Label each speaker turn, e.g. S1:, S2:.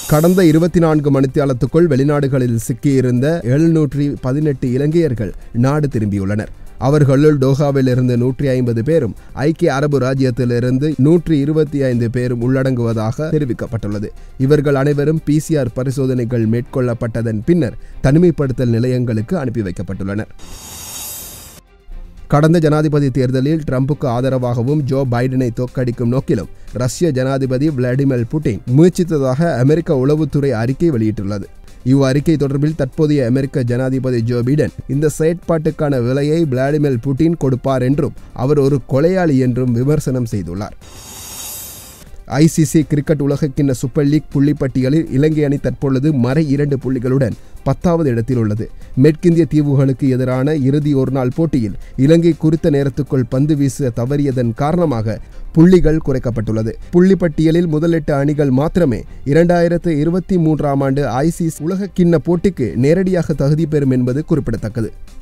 S1: கடந்த இருபத்தி நான்கு மணித்தியாலத்துக்குள் வெளிநாடுகளில் சிக்கியிருந்த எழுநூற்றி பதினெட்டு இலங்கையர்கள் நாடு திரும்பியுள்ளனர் அவர்களுள் டோஹாவிலிருந்து நூற்றி ஐம்பது பேரும் ஐக்கிய அரபு ராஜ்யத்திலிருந்து நூற்றி இருபத்தி ஐந்து பேரும் உள்ளடங்குவதாக தெரிவிக்கப்பட்டுள்ளது இவர்கள் அனைவரும் பிசிஆர் பரிசோதனைகள் மேற்கொள்ளப்பட்டதன் பின்னர் தனிமைப்படுத்தல் நிலையங்களுக்கு அனுப்பி வைக்கப்பட்டுள்ளனர் கடந்த ஜனாதிபதி தேர்தலில் ட்ரம்புக்கு ஆதரவாகவும் ஜோ பைடனை தோற்கடிக்கும் நோக்கிலும் ரஷ்ய ஜனாதிபதி விளாடிமிர் புட்டின் முயற்சித்ததாக அமெரிக்க உளவுத்துறை அறிக்கை வெளியிட்டுள்ளது இவ் அறிக்கை தொடர்பில் தற்போதைய அமெரிக்க ஜனாதிபதி ஜோ பைடன் இந்த செயற்பாட்டுக்கான விலையை விளாடிமிர் புட்டின் கொடுப்பார் என்றும் அவர் ஒரு கொலையாளி என்றும் விமர்சனம் செய்துள்ளார் ஐசிசி கிரிக்கெட் உலகக்கிண்ண சூப்பர் லீக் புள்ளிப்பட்டியலில் இலங்கை அணி தற்பொழுது மறை இரண்டு புள்ளிகளுடன் பத்தாவது இடத்தில் உள்ளது மேற்கிந்திய தீவுகளுக்கு எதிரான இறுதி ஒருநாள் போட்டியில் இலங்கை குறித்த நேரத்துக்குள் பந்து வீச தவறியதன் காரணமாக புள்ளிகள் குறைக்கப்பட்டுள்ளது புள்ளிப்பட்டியலில் முதல் எட்டு அணிகள் மாத்திரமே இரண்டாயிரத்து இருபத்தி மூன்றாம் ஆண்டு ஐசிசி உலகக்கிண்ண போட்டிக்கு நேரடியாக தகுதி பெறும் என்பது குறிப்பிடத்தக்கது